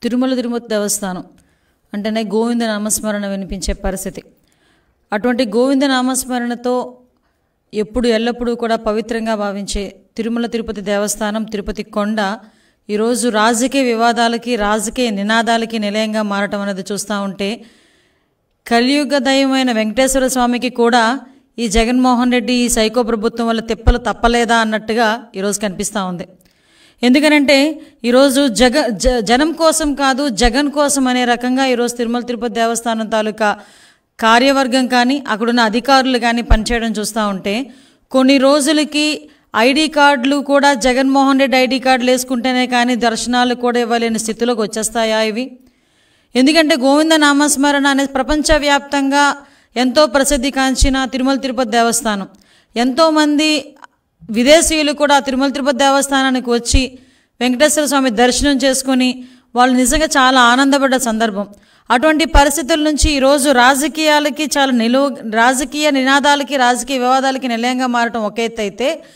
తిరుమల తిరుపతి దేవస్థానం అంటేనే గోవింద నామస్మరణ వినిపించే పరిస్థితి అటువంటి గోవింద నామస్మరణతో ఎప్పుడు ఎల్లప్పుడూ కూడా పవిత్రంగా భావించే తిరుమల తిరుపతి దేవస్థానం తిరుపతి కొండ ఈరోజు రాజకీయ వివాదాలకి రాజకీయ నినాదాలకి నిలయంగా మారటం అనేది చూస్తూ ఉంటే కలియుగ దైవమైన వెంకటేశ్వర స్వామికి కూడా ఈ జగన్మోహన్ రెడ్డి ఈ సైకో ప్రభుత్వం వల్ల తిప్పలు తప్పలేదా అన్నట్టుగా ఈరోజు కనిపిస్తూ ఉంది ఎందుకనంటే ఈరోజు జగ జ జనం కోసం కాదు జగన్ కోసం అనే రకంగా ఈరోజు తిరుమల తిరుపతి దేవస్థానం తాలూకా కార్యవర్గం కానీ అక్కడున్న అధికారులు కానీ పనిచేయడం చూస్తూ ఉంటే కొన్ని రోజులకి ఐడి కార్డులు కూడా జగన్మోహన్ రెడ్డి ఐడి కార్డులు వేసుకుంటేనే కానీ దర్శనాలు కూడా ఇవ్వలేని స్థితిలోకి వచ్చేస్తాయా ఇవి ఎందుకంటే గోవింద నామస్మరణ అనేది ప్రపంచవ్యాప్తంగా ఎంతో ప్రసిద్ధి కాంచిన తిరుమల తిరుపతి దేవస్థానం ఎంతోమంది విదేశీయులు కూడా తిరుమల తిరుపతి దేవస్థానానికి వచ్చి వెంకటేశ్వర స్వామి దర్శనం చేసుకొని వాళ్ళు నిజంగా చాలా ఆనందపడ్డ సందర్భం అటువంటి పరిస్థితుల నుంచి ఈరోజు రాజకీయాలకి చాలా నిలువ రాజకీయ నినాదాలకి రాజకీయ వివాదాలకి నిలయంగా మారటం ఒక ఎత్తు అయితే